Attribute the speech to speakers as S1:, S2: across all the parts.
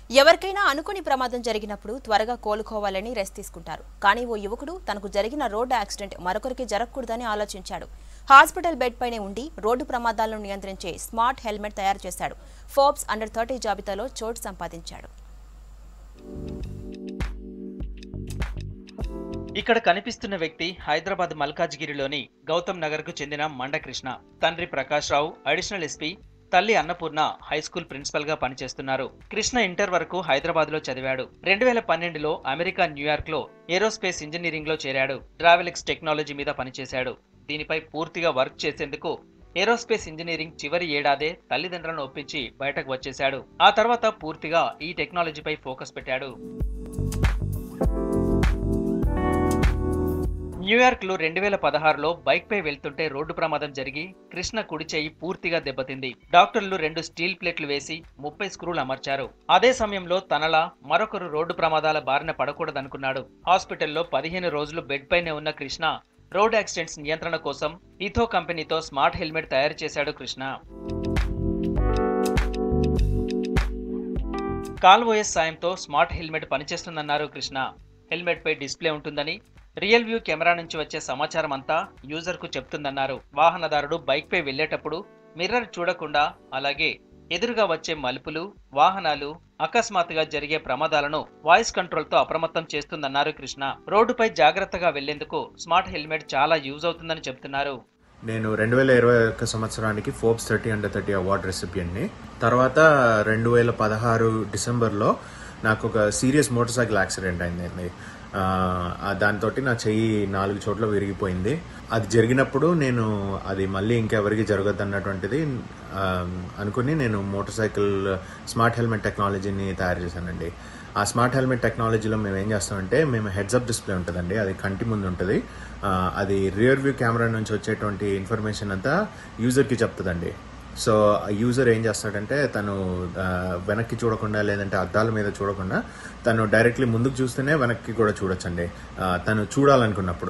S1: ఎవరికైనా అనుకుని ప్రమాదం జరిగినప్పుడు త్వరగా కోలుకోవాలని రెస్ట్ తీసుకుంటారు కానీ ఓ యువకుడు తనకు జరిగిన రోడ్డు యాక్సిడెంట్ మరొకరికి జరగకూడదని ఆలోచించాడు హాస్పిటల్ బెడ్ పైనే ఉండి రోడ్డు ప్రమాదాలను నియంత్రించే స్మార్ట్ హెల్మెట్ తయారు చేశాడు ఫోర్బ్స్ అండర్ థర్టీ జాబితాలో చోటు సంపాదించాడు
S2: ఇక్కడ కనిపిస్తున్న వ్యక్తి హైదరాబాద్ మల్కాజ్గిరిలోని గౌతమ్ నగర్ కు చెందిన మండకృష్ణ తండ్రి ప్రకాష్ రావు అడిషనల్ ఎస్పీ తల్లి అన్నపూర్ణ హై స్కూల్ ప్రిన్సిపల్ గా పనిచేస్తున్నారు కృష్ణ ఇంటర్ వరకు హైదరాబాద్ లో చదివాడు రెండు వేల పన్నెండులో అమెరికా న్యూయార్క్ లో ఏరోస్పేస్ ఇంజనీరింగ్ లో చేరాడు ట్రావెలిక్స్ టెక్నాలజీ మీద పనిచేశాడు దీనిపై పూర్తిగా వర్క్ చేసేందుకు ఏరోస్పేస్ ఇంజనీరింగ్ చివరి ఏడాదే తల్లిదండ్రులను ఒప్పించి బయటకు వచ్చేశాడు ఆ తర్వాత పూర్తిగా ఈ టెక్నాలజీపై ఫోకస్ పెట్టాడు న్యూయార్క్ లో రెండు వేల పదహారులో బైక్ పై వెళ్తుంటే రోడ్డు ప్రమాదం జరిగి కృష్ణ కుడి చేయి పూర్తిగా దెబ్బతింది డాక్టర్లు రెండు స్టీల్ ప్లేట్లు వేసి ముప్పై స్క్రూలు అమర్చారు అదే సమయంలో తనలా మరొకరు రోడ్డు ప్రమాదాల బారిన పడకూడదనుకున్నాడు హాస్పిటల్లో పదిహేను రోజులు బెడ్ పైనే ఉన్న కృష్ణ రోడ్ యాక్సిడెంట్స్ నియంత్రణ కోసం ఇథో కంపెనీతో స్మార్ట్ హెల్మెట్ తయారు చేశాడు కృష్ణ కాల్వోయస్ సాయంతో స్మార్ట్ హెల్మెట్ పనిచేస్తుందన్నారు కృష్ణ హెల్మెట్ పై డిస్ప్లే ఉంటుందని రియల్ వ్యూ కెమెరా నుంచి వచ్చే సమాచారం అంతా యూజర్ కు చెప్తుందన్నారు వాహనదారుడు బైక్ పై వెళ్లేటప్పుడు మిర్రర్ చూడకుండా అలాగే ఎదురుగా వచ్చే మలుపులు వాహనాలు అకస్మాత్తుగా జరిగే ప్రమాదాలను వాయిస్ కంట్రోల్ తో అప్రమత్తం చేస్తుందన్నారు కృష్ణ రోడ్డుపై జాగ్రత్తగా వెళ్లేందుకు స్మార్ట్ హెల్మెట్ చాలా యూజ్ అవుతుందని చెప్తున్నారు
S3: నేను రెండు వేల ఇరవై ఒక్క సంవత్సరానికి Forbes thirty under thirty award రెసిపియన్ని తర్వాత రెండు వేల పదహారు డిసెంబర్లో నాకు ఒక సీరియస్ మోటార్ సైకిల్ యాక్సిడెంట్ అయిందండి దాంతో నా చెయ్యి నాలుగు చోట్ల విరిగిపోయింది అది జరిగినప్పుడు నేను అది మళ్ళీ ఇంకెవరికి జరగదు అన్నటువంటిది ఆ, అనుకుని నేను మోటార్ సైకిల్ స్మార్ట్ హెల్మెట్ టెక్నాలజీని తయారు చేశానండి ఆ స్మార్ట్ హెల్మెట్ టెక్నాలజీలో మేము ఏం చేస్తామంటే మేము హెడ్స్ అప్ డిస్ప్లే ఉంటుందండి అది కంటి ముందు ఉంటుంది ఆ, అది రియర్ వ్యూ కెమెరా నుంచి వచ్చేటువంటి ఇన్ఫర్మేషన్ అంతా యూజర్కి చెప్తుందండి సో ఆ యూజర్ ఏం చేస్తాడంటే తను ఆ, వెనక్కి చూడకుండా లేదంటే అద్దాల మీద చూడకుండా తను డైరెక్ట్లీ ముందుకు చూస్తేనే వెనక్కి కూడా చూడొచ్చండి ఆ, తను చూడాలనుకున్నప్పుడు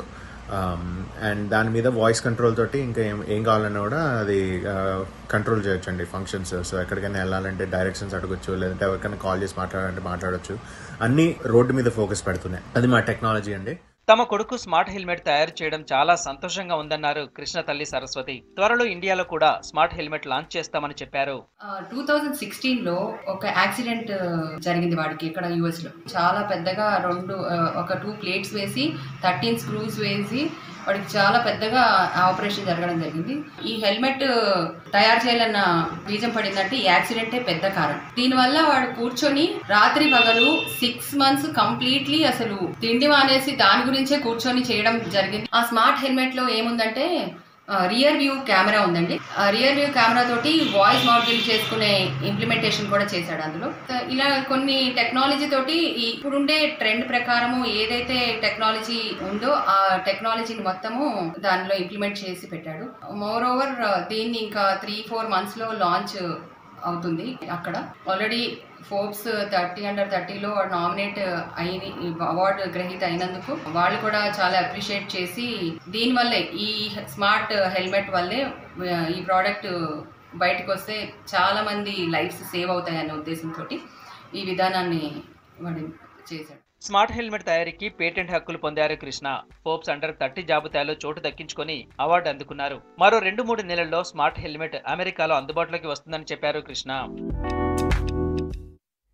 S3: అండ్ దాని మీద వాయిస్ కంట్రోల్ తోటి ఇంకా ఏం ఏం కావాలన్నా కూడా అది కంట్రోల్ చేయొచ్చండి ఫంక్షన్స్ సో ఎక్కడికైనా వెళ్ళాలంటే డైరెక్షన్స్ అడగొచ్చు లేదంటే ఎవరికైనా కాల్ చేసి మాట్లాడాలంటే మాట్లాడొచ్చు అన్నీ రోడ్డు మీద ఫోకస్ పెడుతున్నాయి అది మా టెక్నాలజీ అండి
S2: తమ కొడుకు స్మార్ట్ హెల్మెట్ తయారు చేయడం చాలా సంతోషంగా ఉందన్నారు కృష్ణ తల్లి సరస్వతి త్వరలో ఇండియాలో కూడా స్మార్ట్ హెల్మెట్ లాంచ్ చేస్తామని చెప్పారు
S4: టూ థౌజండ్ సిక్స్టీన్ లో ఒక యాక్సిడెంట్ జరిగింది వాడికి ఇక్కడ యుఎస్ లో చాలా పెద్దగా రెండు ఆ, ఒక టూ ప్లేట్స్ వేసి థర్టీన్ స్క్రూస్ వేసి వాడికి చాలా పెద్దగా ఆపరేషన్ జరగడం జరిగింది ఈ హెల్మెట్ తయారు చేయాలన్న బీజం పడిందంటే ఈ యాక్సిడెంటే పెద్ద కారణం దీనివల్ల వాడు కూర్చొని రాత్రి పగలు సిక్స్ మంత్స్ కంప్లీట్లీ అసలు తిండి మానేసి దాని గురించే కూర్చొని చేయడం జరిగింది ఆ స్మార్ట్ హెల్మెట్ లో ఏముందంటే రియర్ వ్యూ కెమెరా ఉందండి రియర్ వ్యూ కెమెరా తోటి వాయిస్ మాడ్యూల్ చేసుకునే ఇంప్లిమెంటేషన్ కూడా చేశాడు అందులో So, ఇలా కొన్ని టెక్నాలజీ తోటి ఈ ఇప్పుడుండే ట్రెండ్ ప్రకారము ఏదైతే టెక్నాలజీ ఉందో ఆ టెక్నాలజీని మొత్తము దానిలో ఇంప్లిమెంట్ చేసి పెట్టాడు మోర్ ఓవర్ దీన్ని ఇంకా త్రీ ఫోర్ మంత్స్ లో లాంచ్ అవుతుంది అక్కడ ఆల్రెడీ ఫోర్బ్స్ థర్టీ అండర్ థర్టీలో నామినేట్ అయిన అవార్డు గ్రహీత అయినందుకు వాళ్ళు కూడా చాలా అప్రిషియేట్ చేసి దీనివల్లే ఈ స్మార్ట్ హెల్మెట్ వల్లే ఆ, ఈ ప్రోడక్ట్ బయటకు వస్తే చాలా మంది లైఫ్స్ సేవ్ అవుతాయనే ఉద్దేశంతో ఈ విధానాన్ని వాడు చేశాడు
S2: స్మార్ట్ హెల్మెట్ తయారీకి పేటెంట్ హక్కులు పొందారు కృష్ణ ఫోర్బ్స్ అండర్ థర్టీ జాబితాలో చోటు దక్కించుకొని అవార్డు అందుకున్నారు మరో రెండు మూడు నెలల్లో స్మార్ట్ హెల్మెట్ అమెరికాలో అందుబాటులోకి వస్తుందని చెప్పారు కృష్ణ